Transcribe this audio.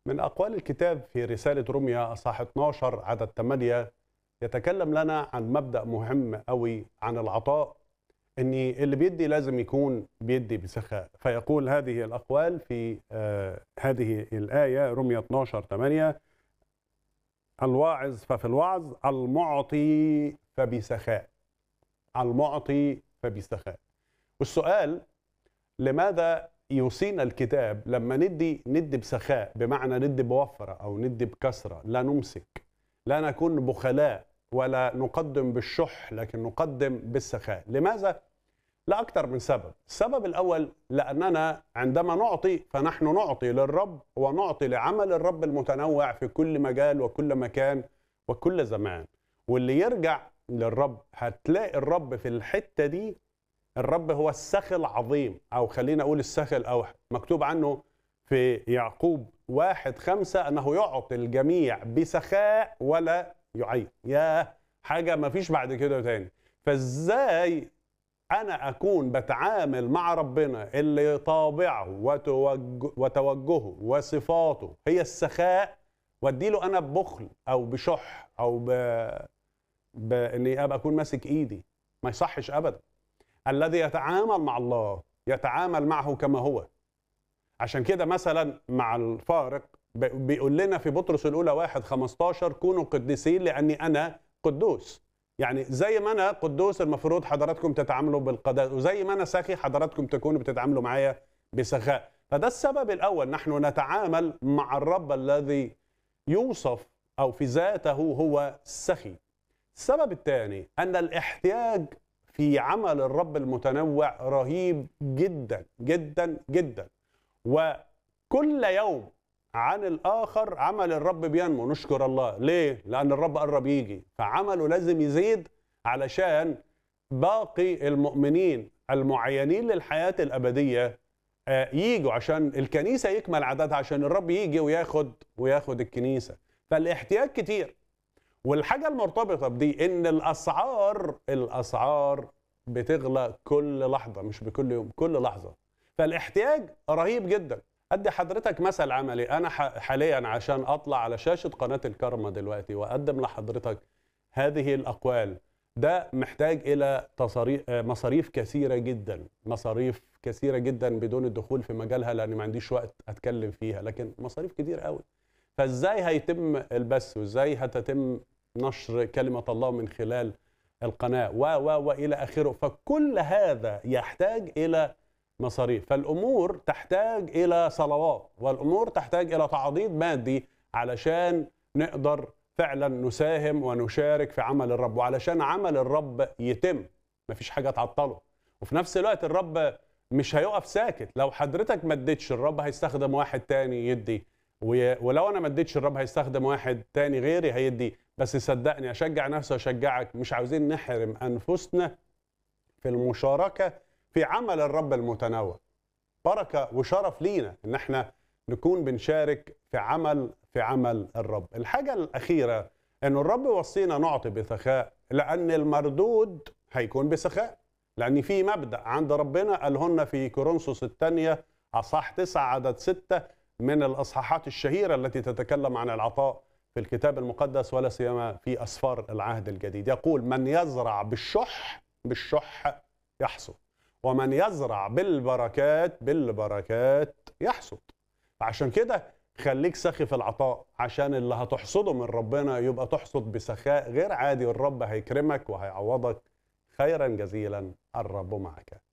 من أقوال الكتاب في رسالة روميا أصحاح 12 عدد 8 يتكلم لنا عن مبدأ مهم قوي عن العطاء ان اللي بيدي لازم يكون بيدي بسخاء فيقول هذه الأقوال في آه هذه الآية روميا 12 8 الواعظ ففي الوعظ المعطي فبسخاء المعطي فبسخاء والسؤال لماذا يوصينا الكتاب لما ندي ندي بسخاء بمعنى ندي بوفرة أو ندي بكثرة لا نمسك لا نكون بخلاء ولا نقدم بالشح لكن نقدم بالسخاء لماذا؟ لأكثر من سبب السبب الأول لأننا عندما نعطي فنحن نعطي للرب ونعطي لعمل الرب المتنوع في كل مجال وكل مكان وكل زمان واللي يرجع للرب هتلاقي الرب في الحتة دي الرب هو السخي العظيم او خلينا اقول السخي الاوحد مكتوب عنه في يعقوب واحد خمسة انه يعطي الجميع بسخاء ولا يعيب يا حاجة ما فيش بعد كده تاني فازاي انا اكون بتعامل مع ربنا اللي طابعه وتوجه وتوجهه وصفاته هي السخاء واديله انا ببخل او بشح او ب... باني ابقى اكون ماسك ايدي ما يصحش ابدا الذي يتعامل مع الله يتعامل معه كما هو عشان كده مثلا مع الفارق بيقول لنا في بطرس الاولى واحد 15 كونوا قديسين لاني انا قدوس يعني زي ما انا قدوس المفروض حضراتكم تتعاملوا بالقداس وزي ما انا سخي حضراتكم تكونوا بتتعاملوا معايا بسخاء فده السبب الاول نحن نتعامل مع الرب الذي يوصف او في ذاته هو السخي السبب الثاني ان الاحتياج في عمل الرب المتنوع رهيب جدا جدا جدا وكل يوم عن الاخر عمل الرب بينمو نشكر الله ليه لان الرب قرب يجي فعمله لازم يزيد علشان باقي المؤمنين المعينين للحياه الابديه يجوا عشان الكنيسه يكمل عددها عشان الرب يجي وياخد وياخد الكنيسه فالاحتياج كتير والحاجة المرتبطة بدي إن الأسعار الأسعار بتغلى كل لحظة مش بكل يوم كل لحظة فالاحتياج رهيب جدا أدي حضرتك مثل عملي أنا حاليا عشان أطلع على شاشة قناة الكرمة دلوقتي وأقدم لحضرتك هذه الأقوال ده محتاج إلى تصاريف مصاريف كثيرة جدا مصاريف كثيرة جدا بدون الدخول في مجالها لأن ما عنديش وقت أتكلم فيها لكن مصاريف كتير قوي فازاي هيتم البث وازاي هتتم نشر كلمة الله من خلال القناة و و وإلى آخره فكل هذا يحتاج إلى مصاريف فالأمور تحتاج إلى صلوات والأمور تحتاج إلى تعضيد مادي علشان نقدر فعلا نساهم ونشارك في عمل الرب وعلشان عمل الرب يتم مفيش حاجة تعطله وفي نفس الوقت الرب مش هيقف ساكت لو حضرتك ما اديتش الرب هيستخدم واحد تاني يدي ولو انا ما اديتش الرب هيستخدم واحد تاني غيري هيدي بس صدقني اشجع نفسي واشجعك مش عاوزين نحرم انفسنا في المشاركه في عمل الرب المتنوع بركه وشرف لينا ان احنا نكون بنشارك في عمل في عمل الرب الحاجه الاخيره ان الرب وصينا نعطي بسخاء لان المردود هيكون بسخاء لان في مبدا عند ربنا قالهن في كورنثوس الثانيه اصح 9 عدد 6 من الاصحاحات الشهيره التي تتكلم عن العطاء في الكتاب المقدس ولا سيما في اسفار العهد الجديد يقول من يزرع بالشح بالشح يحصد ومن يزرع بالبركات بالبركات يحصد عشان كده خليك سخي في العطاء عشان اللي هتحصده من ربنا يبقى تحصد بسخاء غير عادي والرب هيكرمك وهيعوضك خيرا جزيلا الرب معك